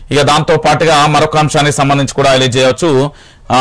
ఇక దాంతో పాటుగా మరొక అంశానికి సంబంధించి కూడా హైలైట్ చేయవచ్చు ఆ,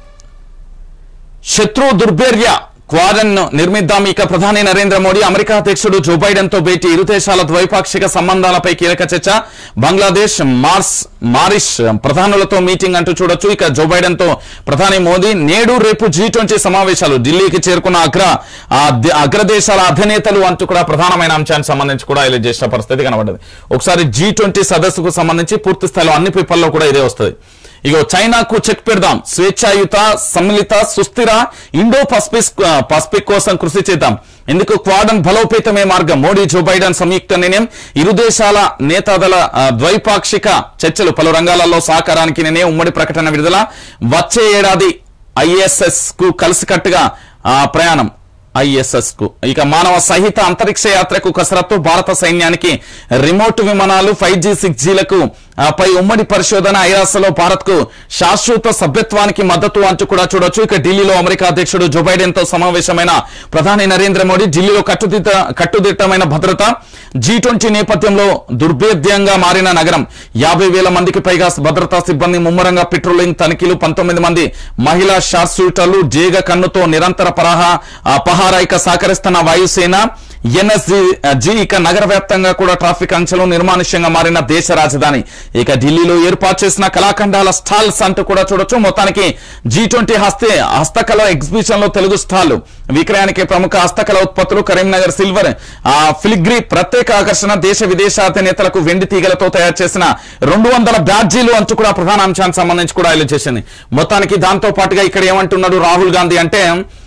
శత్రు దుర్భేర్య క్వారన్ నిర్మిద్దాం ఇక ప్రధాని నరేంద్ర మోడీ అమెరికా అధ్యక్షుడు జో బైడెన్ తో భేటీ ఇరు దేశాల ద్వైపాక్షిక సంబంధాలపై కీలక చర్చ బంగ్లాదేశ్ మార్స్ మారిష్ ప్రధానులతో మీటింగ్ అంటూ చూడొచ్చు ఇక జో బైడెన్ తో ప్రధాని మోదీ నేడు రేపు జీ ట్వంటీ సమావేశాలు ఢిల్లీకి చేరుకున్న అగ్ర ఆ ద- అగ్రదేశాల అధినేతలు అంటూ కూడా ప్రధానమైన అంశానికి సంబంధించి కూడా హైలైట్ చేసిన పరిస్థితి కనబడ్డది ఒకసారి జీ ట్వంటీ సదస్సుకు సంబంధించి పూర్తి స్థాయిలో అన్ని పేపర్లో కూడా ఇదే వస్తుంది ఇగో చైనాకు చెక్ పెడదాం స్వేచ్ఛాయుత సమ్మిళిత సుస్థిర ఇండో పసిఫిక్ పసిఫిక్ కోసం కృషి చేద్దాం ఇందుకు క్వాడన్ బలోపేతమే మార్గం మోడీ జో బైడెన్ సంయుక్త నిర్ణయం ఇరు దేశాల నేతాదల ఆ, ద్వైపాక్షిక చర్చలు పలు రంగాలలో సహకారానికి నిర్ణయం ఉమ్మడి ప్రకటన విడుదల వచ్చే ఏడాది ఐఎస్ఎస్ కు కలిసికట్టుగా ఆ, ప్రయాణం ఐఎస్ఎస్ కు ఇక మానవ సహిత అంతరిక్ష యాత్రకు కసరత్తు భారత సైన్యానికి రిమోట్ విమానాలు ఫైవ్ జీ సిక్స్ జీలకు పై ఉమ్మడి పరిశోధన ఐరాసలో భారత్ కు శాశ్వత సభ్యత్వానికి మద్దతు అంటూ కూడా చూడొచ్చు ఇక ఢిల్లీలో అమెరికా అధ్యక్షుడు జో బైడెన్ తో సమావేశమైన ప్రధాని నరేంద్ర మోడీ ఢిల్లీలో కట్టుదిట్ట కట్టుదిట్టమైన భద్రత జీ ట్వంటీ నేపథ్యంలో దుర్భేద్యంగా మారిన నగరం యాభై వేల మందికి పైగా భద్రతా సిబ్బంది ముమ్మరంగా పెట్రోలింగ్ తనిఖీలు పంతొమ్మిది మంది మహిళా షార్ట్ షూటర్లు జేగ కన్నుతో నిరంతర పరహా ఆ, పహారాయిక సహకరిస్తున్న వాయుసేన ఎన్ఎస్జి జి ఇక నగర వ్యాప్తంగా కూడా ట్రాఫిక్ అంచెలు నిర్మానుష్యంగా మారిన దేశ రాజధాని ఇక ఢిల్లీలో ఏర్పాటు చేసిన కళాఖండాల స్టాల్స్ అంటూ కూడా చూడొచ్చు మొత్తానికి జీ ట్వంటీ హస్తే హస్తకళ ఎగ్జిబిషన్ లో తెలుగు స్టాల్ విక్రయానికి ప్రముఖ హస్తకళ ఉత్పత్తులు కరీంనగర్ సిల్వర్ ఆ ఫిలిగ్రీ ప్రత్యేక ఆకర్షణ దేశ విదేశాత నేతలకు వెండి తీగలతో తయారు చేసిన రెండు వందల బ్యాడ్జీలు అంటూ కూడా ప్రధాన అంశానికి సంబంధించి కూడా హైలైట్ చేసింది మొత్తానికి దాంతో పాటుగా ఇక్కడ ఏమంటున్నాడు రాహుల్ గాంధీ అంటే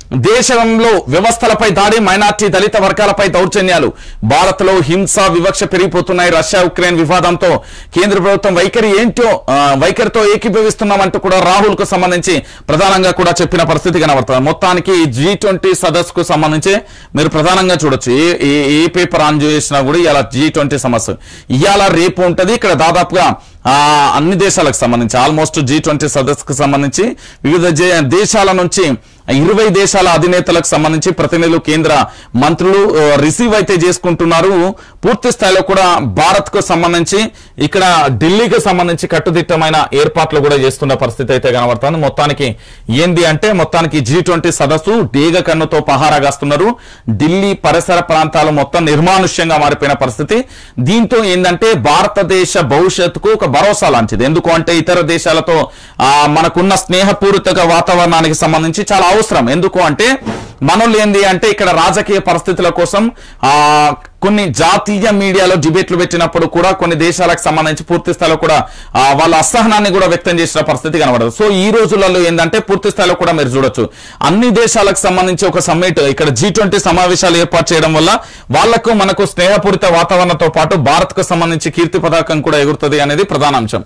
దేశంలో వ్యవస్థలపై దాడి మైనార్టీ దళిత వర్గాలపై దౌర్జన్యాలు భారత్ లో హింస వివక్ష పెరిగిపోతున్నాయి రష్యా ఉక్రెయిన్ వివాదంతో కేంద్ర ప్రభుత్వం వైఖరి ఏంటో ఆ, వైఖరితో ఏకీభవిస్తున్నామంటూ కూడా రాహుల్ కు సంబంధించి ప్రధానంగా కూడా చెప్పిన పరిస్థితి కనబడుతుంది మొత్తానికి జీ ట్వంటీ సదస్సుకు సంబంధించి మీరు ప్రధానంగా చూడొచ్చు ఏ ఏ- ఏ పేపర్ ఆన్ చేసినా కూడా ఇలా జీ ట్వంటీ సమస్య ఇవాళ రేపు ఉంటది ఇక్కడ దాదాపుగా ఆ అన్ని దేశాలకు సంబంధించి ఆల్మోస్ట్ జీ ట్వంటీ సదస్సుకు సంబంధించి వివిధ జే- దేశాల నుంచి ఇరవై దేశాల అధినేతలకు సంబంధించి ప్రతినిధులు కేంద్ర మంత్రులు ఆ, రిసీవ్ అయితే చేసుకుంటున్నారు పూర్తి స్థాయిలో కూడా భారత్ కు సంబంధించి ఇక్కడ ఢిల్లీకి సంబంధించి కట్టుదిట్టమైన ఏర్పాట్లు కూడా చేస్తున్న పరిస్థితి అయితే కనబడుతుంది మొత్తానికి ఏంది అంటే మొత్తానికి జీ ట్వంటీ సదస్సు డేగ కన్నుతో పహారాగాస్తున్నారు ఢిల్లీ పరిసర ప్రాంతాలు మొత్తం నిర్మానుష్యంగా మారిపోయిన పరిస్థితి దీంతో ఏంటంటే భారతదేశ భవిష్యత్తుకు ఒక భరోసా లాంటిది ఎందుకు అంటే ఇతర దేశాలతో ఆ, మనకున్న స్నేహపూరిత వాతావరణానికి సంబంధించి చాలా అవసరం ఎందుకు అంటే మనోళ్ళు ఏంది అంటే ఇక్కడ రాజకీయ పరిస్థితుల కోసం ఆ కొన్ని జాతీయ మీడియాలో డిబేట్లు పెట్టినప్పుడు కూడా కొన్ని దేశాలకు సంబంధించి పూర్తి స్థాయిలో కూడా ఆ, వాళ్ళ అసహనాన్ని కూడా వ్యక్తం చేసిన పరిస్థితి కనబడదు సో ఈ రోజులలో ఏంటంటే పూర్తి స్థాయిలో కూడా మీరు చూడొచ్చు అన్ని దేశాలకు సంబంధించి ఒక సమ్మిట్ ఇక్కడ జీ ట్వంటీ సమావేశాలు ఏర్పాటు చేయడం వల్ల వాళ్లకు మనకు స్నేహపూరిత వాతావరణంతో పాటు భారత్ కు సంబంధించి కీర్తి పతాకం కూడా ఎగురుతుంది అనేది ప్రధాన అంశం